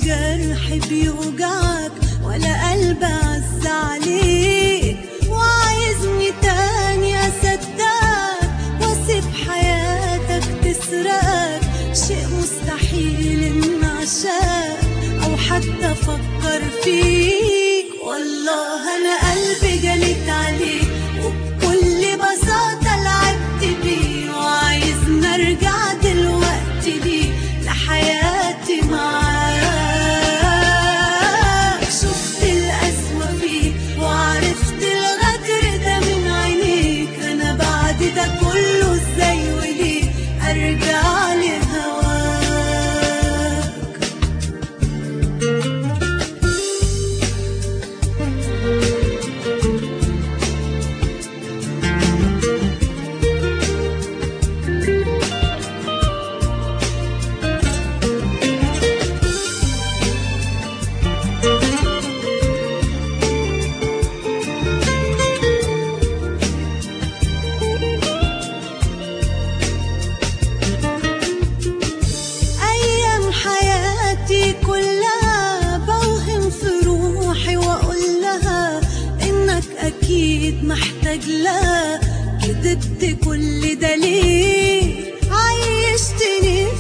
جرح بيوجعك ولا قلب عز عليك وعايزني تاني اصدقك واسيب حياتك تسرقك شيء مستحيل ان عشاك او حتى افكر فيك والله انا قلبي جليت عليك وبكل بساطة لعبت بيه وعايزني ارجع دلوقتي ليه لحياتي معاك شفت القسوة فيك وعرفت الغدر ده من عينيك انا بعد ده كله ازاي وليه ارجع لهواك أيام حياتي كلها بوهم في روحي وأقول لها إنك أكيد محتاج لها كدبت كل ده ليه عيشتني